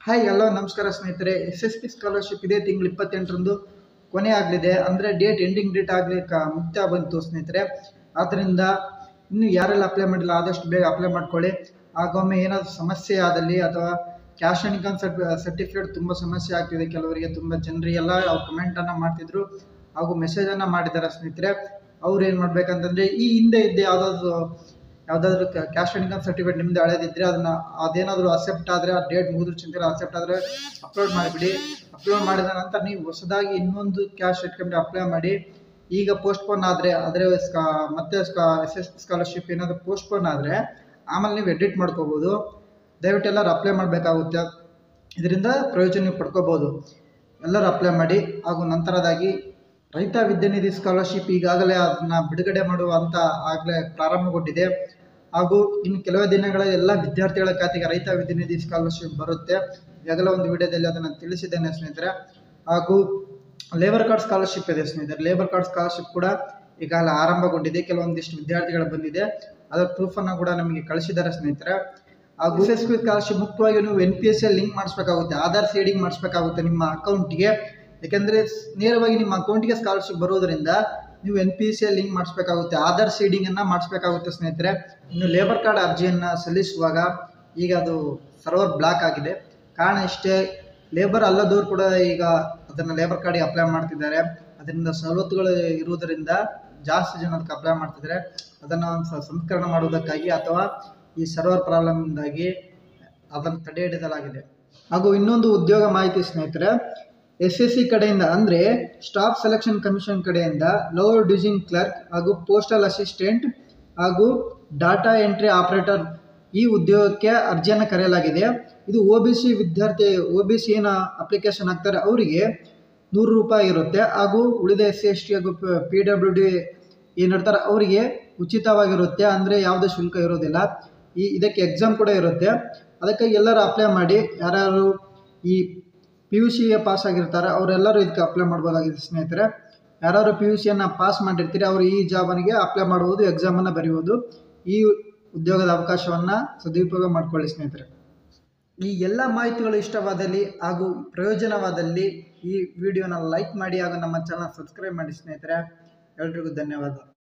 hi hello ನಮಸ್ಕಾರ ಸ್ನೇಹಿತರೆ S S P scholarship ಇದೇ ತಿಂಗಳು ಇಪ್ಪತ್ತೆಂಟರಂದು ಕೊನೆ ಆಗಲಿದೆ ಅಂದರೆ ಡೇಟ್ ಎಂಡಿಂಗ್ ಡೇಟ್ ಆಗಲಿಕ್ಕೆ ಮುಕ್ತಾಯ ಬಂತು ಸ್ನೇಹಿತರೆ ಆದ್ದರಿಂದ ಇನ್ನು ಯಾರೆಲ್ಲ ಅಪ್ಲೈ ಮಾಡಿಲ್ಲ ಆದಷ್ಟು ಬೇಗ ಅಪ್ಲೈ ಮಾಡ್ಕೊಳ್ಳಿ ಆಗೊಮ್ಮೆ ಏನಾದರೂ ಸಮಸ್ಯೆ ಆದಲ್ಲಿ ಅಥವಾ ಕ್ಯಾಶ್ ಆ್ಯಂಡ್ ಇನ್ಕಮ್ ಸರ್ಟಿಫಿಕೇಟ್ ತುಂಬ ಸಮಸ್ಯೆ ಆಗ್ತಿದೆ ಕೆಲವರಿಗೆ ತುಂಬ ಜನರಿಗೆಲ್ಲ ಅವ್ರು ಕಮೆಂಟನ್ನು ಮಾಡ್ತಿದ್ರು ಹಾಗೂ ಮೆಸೇಜನ್ನು ಮಾಡಿದ್ದಾರೆ ಸ್ನೇಹಿತರೆ ಅವ್ರು ಏನು ಮಾಡ್ಬೇಕಂತಂದರೆ ಈ ಹಿಂದೆ ಇದ್ದ ಯಾವುದಾದ್ರು ಯಾವುದಾದ್ರೂ ಕ್ಯಾಶ್ ಆ್ಯಂಡ್ ಇನ್ಕಮ್ ಸರ್ಟಿಫಿಕೇಟ್ ನಿಮ್ಮದು ಹಳೇದಿದ್ದರೆ ಅದನ್ನು ಅದೇನಾದರೂ ಅಕ್ಸೆಪ್ಟ್ ಆದರೆ ಆ ಡೇಟ್ ಮುಗಿದ್ರು ಚಿಂತೆ ಅಕ್ಸೆಪ್ಟ್ ಆದರೆ ಅಪ್ಲೋಡ್ ಮಾಡಿಬಿಡಿ ಅಪ್ಲೋಡ್ ಮಾಡಿದ ನಂತರ ನೀವು ಹೊಸದಾಗಿ ಇನ್ನೊಂದು ಕ್ಯಾಶ್ ಇಟ್ಕೊಂಡು ಅಪ್ಲೈ ಮಾಡಿ ಈಗ ಪೋಸ್ಟ್ಪೋನ್ ಆದರೆ ಆದರೆ ಸ್ಕಾ ಮತ್ತೆ ಸ್ಕಾ ಎಸ್ ಎಸ್ ಸ್ಕಾಲರ್ಶಿಪ್ ಏನಾದರೂ ಪೋಸ್ಟ್ಪೋನ್ ಆದರೆ ಆಮೇಲೆ ನೀವು ಎಡಿಟ್ ಮಾಡ್ಕೋಬೋದು ದಯವಿಟ್ಟು ಎಲ್ಲರೂ ಅಪ್ಲೈ ಮಾಡಬೇಕಾಗುತ್ತೆ ಇದರಿಂದ ಪ್ರಯೋಜನ ನೀವು ಪಡ್ಕೋಬೋದು ಎಲ್ಲರೂ ಅಪ್ಲೈ ಮಾಡಿ ಹಾಗೂ ನಂತರದಾಗಿ ರೈತ ವಿದ್ಯಾನಿಧಿ ಸ್ಕಾಲರ್ಶಿಪ್ ಈಗಾಗಲೇ ಅದನ್ನು ಬಿಡುಗಡೆ ಮಾಡುವಂತ ಆಗಲೇ ಪ್ರಾರಂಭಗೊಂಡಿದೆ ಹಾಗೂ ಇನ್ನು ಕೆಲವೇ ದಿನಗಳಲ್ಲಿ ಎಲ್ಲ ವಿದ್ಯಾರ್ಥಿಗಳ ಖಾತೆಗೆ ರೈತ ವಿದ್ಯಾನಿಧಿ ಸ್ಕಾಲರ್ಶಿಪ್ ಬರುತ್ತೆ ಈಗಾಗಲೇ ಒಂದು ವಿಡಿಯೋದಲ್ಲಿ ಅದನ್ನು ತಿಳಿಸಿದ್ದೇನೆ ಸ್ನೇಹಿತರೆ ಹಾಗೂ ಲೇಬರ್ ಕಾರ್ಡ್ ಸ್ಕಾಲರ್ಶಿಪ್ ಇದೆ ಸ್ನೇಹಿತರೆ ಲೇಬರ್ ಕಾರ್ಡ್ ಸ್ಕಾಲರ್ಶಿಪ್ ಕೂಡ ಈಗಾಗಲೇ ಆರಂಭಗೊಂಡಿದೆ ಕೆಲವೊಂದಿಷ್ಟು ವಿದ್ಯಾರ್ಥಿಗಳು ಬಂದಿದೆ ಅದರ ಪ್ರೂಫನ್ನು ಕೂಡ ನಮಗೆ ಕಳಿಸಿದ್ದಾರೆ ಸ್ನೇಹಿತರೆ ಹಾಗೂ ಎಸ್ ಎಸ್ ಪಿ ಸ್ಕಾಲರ್ಶಿಪ್ ಮುಖ್ಯವಾಗಿ ನೀವು N P S L link ಮಾಡಿಸ್ಬೇಕಾಗುತ್ತೆ ಆಧಾರ್ ಸೀಡಿಂಗ್ ಮಾಡಿಸ್ಬೇಕಾಗುತ್ತೆ ನಿಮ್ಮ ಅಕೌಂಟ್ಗೆ ಯಾಕೆಂದರೆ ನೇರವಾಗಿ ನಿಮ್ಮ ಅಕೌಂಟ್ಗೆ ಸ್ಕಾಲರ್ಶಿಪ್ ಬರೋದರಿಂದ ನೀವು N P C L link ಮಾಡಿಸ್ಬೇಕಾಗುತ್ತೆ ಆಧಾರ್ ಸೀಡಿಂಗನ್ನು ಮಾಡಿಸ್ಬೇಕಾಗುತ್ತೆ ಸ್ನೇಹಿತರೆ ಇನ್ನು ಲೇಬರ್ ಕಾರ್ಡ್ ಅರ್ಜಿಯನ್ನು ಸಲ್ಲಿಸುವಾಗ ಈಗ ಅದು ಸರ್ವರ್ ಬ್ಲಾಕ್ ಆಗಿದೆ ಕಾರಣ ಇಷ್ಟೇ ಲೇಬರ್ ಅಲ್ಲದವ್ರು ಕೂಡ ಈಗ ಅದನ್ನು ಲೇಬರ್ ಕಾರ್ಡಿಗೆ ಅಪ್ಲೈ ಮಾಡ್ತಿದ್ದಾರೆ ಅದರಿಂದ ಸವಲತ್ತುಗಳು ಇರುವುದರಿಂದ ಜಾಸ್ತಿ ಜನ ಅದಕ್ಕೆ ಅಪ್ಲೈ ಮಾಡ್ತಿದ್ದಾರೆ ಅದನ್ನು ಒಂದು ಸ- ಸಂಸ್ಕರಣ ಮಾಡುವುದಕ್ಕಾಗಿ ಅಥವಾ ಈ ಸರ್ವರ್ ಪ್ರಾಬ್ಲಮ್ನಿಂದಾಗಿ ಅದನ್ನು ತಡೆ ಹಿಡಿಸಲಾಗಿದೆ ಹಾಗೂ ಇನ್ನೊಂದು ಉದ್ಯೋಗ ಮಾಹಿತಿ ಸ್ನೇಹಿತರೆ ಎಸ್ ಎಸ್ ಸಿ ಕಡೆಯಿಂದ ಅಂದರೆ ಸ್ಟಾಫ್ ಸೆಲೆಕ್ಷನ್ ಕಮಿಷನ್ ಕಡೆಯಿಂದ ಲೋವರ್ ಡ್ಯೂಸಿಂಗ್ ಕ್ಲರ್ಕ್ ಹಾಗೂ ಪೋಸ್ಟಲ್ ಅಸಿಸ್ಟೆಂಟ್ ಹಾಗೂ ಡಾಟಾ ಎಂಟ್ರಿ ಆಪರೇಟರ್ ಈ ಉದ್ಯೋಗಕ್ಕೆ ಅರ್ಜಿಯನ್ನು ಕರೆಯಲಾಗಿದೆ ಇದು ಒ ಬಿ ಸಿ ವಿದ್ಯಾರ್ಥಿ ಒ ಬಿ ಸಿ ಏನು ಅಪ್ಲಿಕೇಶನ್ ಹಾಕ್ತಾರೆ ಅವರಿಗೆ ನೂರು ರೂಪಾಯಿ ಇರುತ್ತೆ ಹಾಗೂ ಉಳಿದ ಎಸ್ ಸಿ ಎಸ್ ಟಿ ಹಾಗೂ ಪಿ ಡಬ್ಲ್ಯೂ ಡಿ ಏನಿರ್ತಾರೆ ಅವರಿಗೆ ಉಚಿತವಾಗಿರುತ್ತೆ ಅಂದರೆ ಯಾವುದೇ ಶುಲ್ಕ ಇರೋದಿಲ್ಲ ಈ ಇದಕ್ಕೆ ಎಕ್ಸಾಮ್ ಕೂಡ ಇರುತ್ತೆ ಅದಕ್ಕೆ ಎಲ್ಲರೂ ಅಪ್ಲೈ ಮಾಡಿ ಯಾರ್ಯಾರು ಈ ಪಿ ಯು ಸಿ ಪಾಸ್ ಆಗಿರ್ತಾರೆ ಅವರೆಲ್ಲರೂ ಇದಕ್ಕೆ ಅಪ್ಲೈ ಮಾಡ್ಬೋದಾಗಿದೆ ಸ್ನೇಹಿತರೆ ಯಾರು ಪಿ ಯು ಸಿಯನ್ನು ಪಾಸ್ ಮಾಡಿರ್ತೀರಿ ಅವರು ಈ ಜಾಬನಿಗೆ ಅಪ್ಲೈ ಮಾಡ್ಬೋದು ಎಕ್ಸಾಮನ್ನು ಬರೆಯುವುದು ಈ ಉದ್ಯೋಗದ ಅವಕಾಶವನ್ನು ಸದುಪಯೋಗ ಮಾಡಿಕೊಳ್ಳಿ ಸ್ನೇಹಿತರೆ ಈ ಎಲ್ಲ ಮಾಹಿತಿಗಳು ಇಷ್ಟವಾದಲ್ಲಿ ಹಾಗೂ ಪ್ರಯೋಜನವಾದಲ್ಲಿ ಈ ವಿಡಿಯೋನ ಲೈಕ್ ಮಾಡಿ ಹಾಗೂ ನಮ್ಮ ಚಾನಲ್ ಸಬ್ಸ್ಕ್ರೈಬ್ ಮಾಡಿ ಸ್ನೇಹಿತರೆ ಎಲ್ರಿಗೂ ಧನ್ಯವಾದ